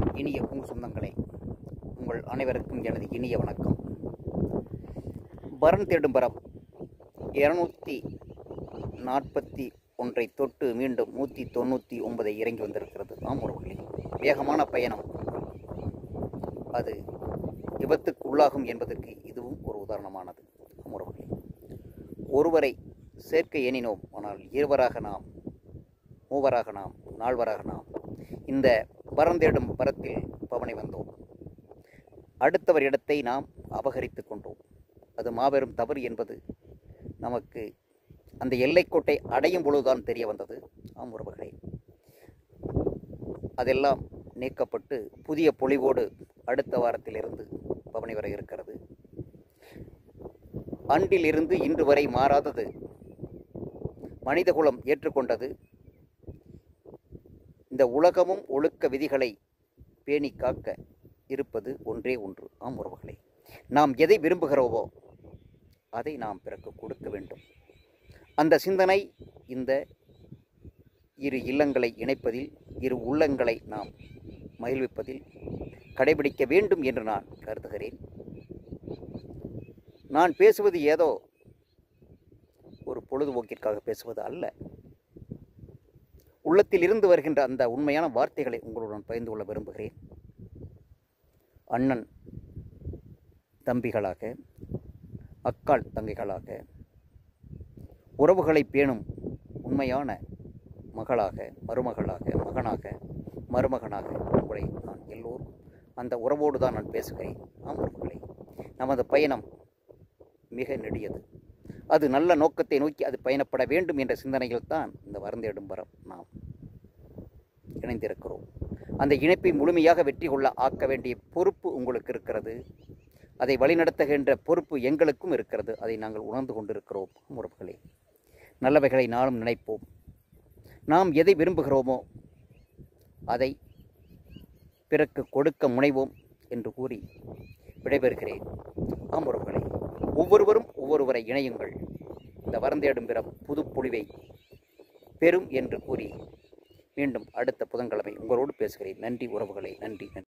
இனிய பூ சொந்தங்களே உங்கள் அனைவருக்கும் எனது இனிய வணக்கம் பரன் தேடும் பரம் இருநூத்தி நாற்பத்தி ஒன்றை தொட்டு மீண்டும் நூற்றி தொண்ணூற்றி ஒன்பதை இறங்கி வந்திருக்கிறது ஆம் உறவுகளே வேகமான பயணம் அது விபத்துக்கு உள்ளாகும் என்பதற்கு இதுவும் ஒரு உதாரணமானது ஆம் உறவுகளே ஒருவரை சேர்க்க எண்ணினோம் ஆனால் இருவராக நாம் மூவராக நாம் நால்வராக நாம் இந்த பரந்தேடும் பரத்தில் பவனி வந்தோம் அடுத்தவர் இடத்தை நாம் அபகரித்து கொண்டோம் அது மாபெரும் தவறு என்பது நமக்கு அந்த எல்லைக்கோட்டை அடையும் பொழுதுதான் தெரிய வந்தது ஆம் உறவுகளே அதெல்லாம் நீக்கப்பட்டு புதிய பொலிவோடு அடுத்த வாரத்திலிருந்து பவனி வர இருக்கிறது அன்றிலிருந்து இன்று வரை மாறாதது மனிதகுலம் ஏற்றுக்கொண்டது இந்த உலகமும் ஒழுக்க விதிகளை பேணி காக்க இருப்பது ஒன்றே ஒன்று ஆம் உறவுகளே நாம் எதை விரும்புகிறோமோ அதை நாம் பிறகு கொடுக்க வேண்டும் அந்த சிந்தனை இந்த இரு இல்லங்களை இணைப்பதில் இரு உள்ளங்களை நாம் மகிழ்விப்பதில் கடைபிடிக்க வேண்டும் என்று நான் கருதுகிறேன் நான் பேசுவது ஏதோ ஒரு பொழுதுபோக்கிற்காக பேசுவது அல்ல உள்ளத்தில் இருந்து வருகின்ற அந்த உண்மையான வார்த்தைகளை உங்களுடன் பகிர்ந்து கொள்ள விரும்புகிறேன் அண்ணன் தம்பிகளாக அக்காள் தங்கைகளாக உறவுகளை பேணும் உண்மையான மகளாக மருமகளாக மகனாக மருமகனாக உங்களை நான் எல்லோரும் அந்த உறவோடு தான் நான் பேசுகிறேன் ஆம் உறவுகளை நமது பயணம் மிக நெடியது அது நல்ல நோக்கத்தை நோக்கி அது பயணப்பட வேண்டும் என்ற சிந்தனையில் தான் இந்த வரந்தேடும் வரம் நாம் இணைந்திருக்கிறோம் அந்த இணைப்பை முழுமையாக வெற்றி கொள்ள ஆக்க வேண்டிய பொறுப்பு உங்களுக்கு இருக்கிறது அதை வழிநடத்துகின்ற பொறுப்பு எங்களுக்கும் இருக்கிறது அதை நாங்கள் உணர்ந்து கொண்டிருக்கிறோம் உறவுகளே நல்லவைகளை நாளும் நினைப்போம் நாம் எதை விரும்புகிறோமோ அதை பிறக்கு கொடுக்க முனைவோம் என்று கூறி விடைபெறுகிறேன் ஆம் உறவுகளே ஒவ்வொருவரும் ஒவ்வொருவரை இணையுங்கள் இந்த வரந்தேடும் பிற புது பொழிவை பெறும் என்று கூறி மீண்டும் அடுத்த புதன்கிழமை உங்களோடு பேசுகிறேன் நன்றி உறவுகளே நன்றி நன்றி